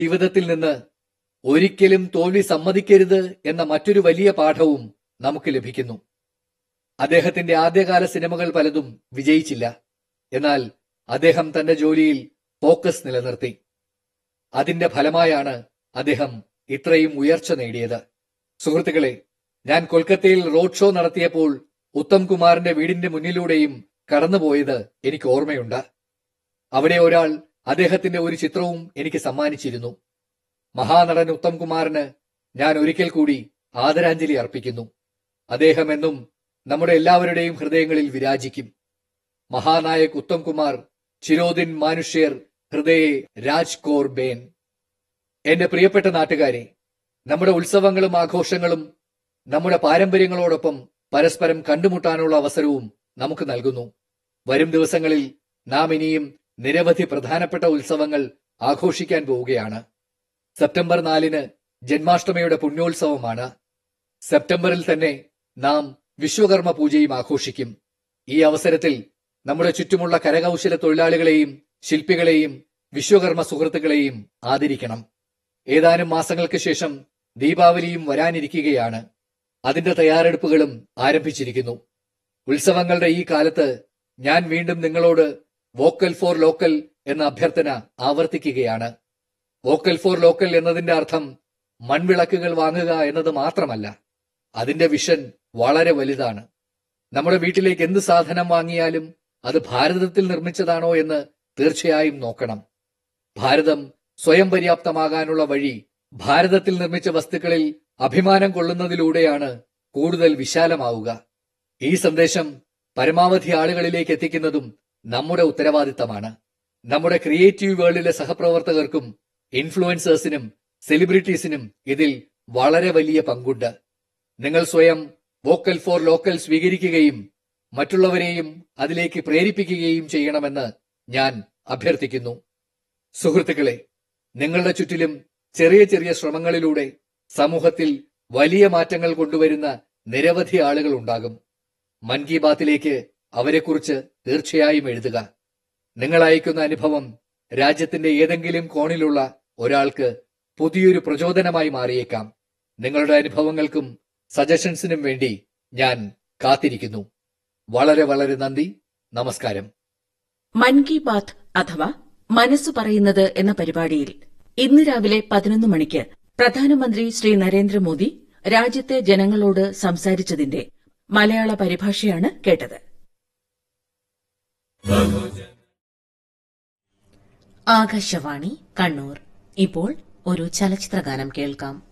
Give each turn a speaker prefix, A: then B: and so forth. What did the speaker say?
A: ജീവിതത്തിൽ നിന്ന് ഒരിക്കലും തോൽവി സമ്മതിക്കരുത് എന്ന മറ്റൊരു വലിയ പാഠവും നമുക്ക് ലഭിക്കുന്നു അദ്ദേഹത്തിന്റെ ആദ്യകാല സിനിമകൾ പലതും വിജയിച്ചില്ല എന്നാൽ അദ്ദേഹം തന്റെ ജോലിയിൽ ഫോക്കസ് നിലനിർത്തി അതിന്റെ ഫലമായാണ് അദ്ദേഹം ഇത്രയും ഉയർച്ച നേടിയത് സുഹൃത്തുക്കളെ ഞാൻ കൊൽക്കത്തയിൽ റോഡ് ഷോ നടത്തിയപ്പോൾ ഉത്തം കുമാറിന്റെ വീടിന്റെ മുന്നിലൂടെയും കടന്നുപോയത് എനിക്ക് ഓർമ്മയുണ്ട് അവിടെ ഒരാൾ അദ്ദേഹത്തിന്റെ ഒരു ചിത്രവും എനിക്ക് സമ്മാനിച്ചിരുന്നു മഹാനടൻ ഉത്തം കുമാറിന് ഞാൻ ഒരിക്കൽ കൂടി ആദരാഞ്ജലി അർപ്പിക്കുന്നു അദ്ദേഹം എന്നും നമ്മുടെ എല്ലാവരുടെയും ഹൃദയങ്ങളിൽ വിരാജിക്കും മഹാനായക് ഉത്തം കുമാർ ചിരോദിൻ മാനുഷ്യർ ഹൃദയെ രാജ് കോർ ബേൻ എന്റെ പ്രിയപ്പെട്ട നാട്ടുകാരെ നമ്മുടെ ഉത്സവങ്ങളും ആഘോഷങ്ങളും നമ്മുടെ പാരമ്പര്യങ്ങളോടൊപ്പം പരസ്പരം കണ്ടുമുട്ടാനുള്ള അവസരവും നമുക്ക് നൽകുന്നു വരും ദിവസങ്ങളിൽ നാം ഇനിയും നിരവധി പ്രധാനപ്പെട്ട ഉത്സവങ്ങൾ ആഘോഷിക്കാൻ പോവുകയാണ് സെപ്റ്റംബർ നാലിന് ജന്മാഷ്ടമിയുടെ പുണ്യോത്സവമാണ് സെപ്റ്റംബറിൽ തന്നെ നാം വിശ്വകർമ്മ പൂജയും ആഘോഷിക്കും ഈ അവസരത്തിൽ നമ്മുടെ ചുറ്റുമുള്ള കരകൗശല തൊഴിലാളികളെയും ശില്പികളെയും വിശ്വകർമ്മ സുഹൃത്തുക്കളെയും ആദരിക്കണം ഏതാനും മാസങ്ങൾക്ക് ശേഷം ദീപാവലിയും വരാനിരിക്കുകയാണ് അതിന്റെ തയ്യാറെടുപ്പുകളും ആരംഭിച്ചിരിക്കുന്നു ഉത്സവങ്ങളുടെ ഈ കാലത്ത് ഞാൻ വീണ്ടും നിങ്ങളോട് വോക്കൽ ഫോർ ലോക്കൽ എന്ന അഭ്യർത്ഥന ആവർത്തിക്കുകയാണ് വോക്കൽ ഫോർ ലോക്കൽ എന്നതിന്റെ അർത്ഥം മൺവിളക്കുകൾ വാങ്ങുക എന്നത് മാത്രമല്ല അതിന്റെ വിഷൻ വളരെ വലുതാണ് നമ്മുടെ വീട്ടിലേക്ക് എന്ത് സാധനം വാങ്ങിയാലും അത് ഭാരതത്തിൽ നിർമ്മിച്ചതാണോ എന്ന് തീർച്ചയായും നോക്കണം ഭാരതം സ്വയം പര്യാപ്തമാകാനുള്ള വഴി ഭാരതത്തിൽ നിർമ്മിച്ച വസ്തുക്കളിൽ അഭിമാനം കൊള്ളുന്നതിലൂടെയാണ് കൂടുതൽ വിശാലമാവുക ഈ സന്ദേശം പരമാവധി ആളുകളിലേക്ക് എത്തിക്കുന്നതും നമ്മുടെ ഉത്തരവാദിത്തമാണ് നമ്മുടെ ക്രിയേറ്റീവ് വേൾഡിലെ സഹപ്രവർത്തകർക്കും ഇൻഫ്ലുവൻസേഴ്സിനും സെലിബ്രിറ്റീസിനും ഇതിൽ വളരെ വലിയ പങ്കുണ്ട് നിങ്ങൾ സ്വയം വോക്കൽ ഫോർ ലോക്കൽ സ്വീകരിക്കുകയും മറ്റുള്ളവരെയും അതിലേക്ക് പ്രേരിപ്പിക്കുകയും ചെയ്യണമെന്ന് ഞാൻ അഭ്യർത്ഥിക്കുന്നു സുഹൃത്തുക്കളെ നിങ്ങളുടെ ചുറ്റിലും ചെറിയ ചെറിയ ശ്രമങ്ങളിലൂടെ സമൂഹത്തിൽ വലിയ മാറ്റങ്ങൾ കൊണ്ടുവരുന്ന നിരവധി ആളുകൾ ഉണ്ടാകും മൻ കി ബാത്തിലേക്ക് അവരെക്കുറിച്ച് തീർച്ചയായും എഴുതുക നിങ്ങൾ അയക്കുന്ന അനുഭവം രാജ്യത്തിന്റെ ഏതെങ്കിലും കോണിലുള്ള ഒരാൾക്ക് പുതിയൊരു പ്രചോദനമായി മാറിയേക്കാം നിങ്ങളുടെ അനുഭവങ്ങൾക്കും സജഷൻസിനും വേണ്ടി ഞാൻ കാത്തിരിക്കുന്നു വളരെ വളരെ നന്ദി നമസ്കാരം
B: മൻ കി ബാത്ത് അഥവാ മനസ്സ് പറയുന്നത് എന്ന പരിപാടിയിൽ ഇന്ന് രാവിലെ പതിനൊന്ന് മണിക്ക് പ്രധാനമന്ത്രി ശ്രീ നരേന്ദ്രമോദി രാജ്യത്തെ ജനങ്ങളോട് സംസാരിച്ചതിന്റെ മലയാള പരിഭാഷയാണ് കേട്ടത്
C: ആകാശവാണി കണ്ണൂർ ഇപ്പോൾ ഒരു ചലച്ചിത്രഗാനം കേൾക്കാം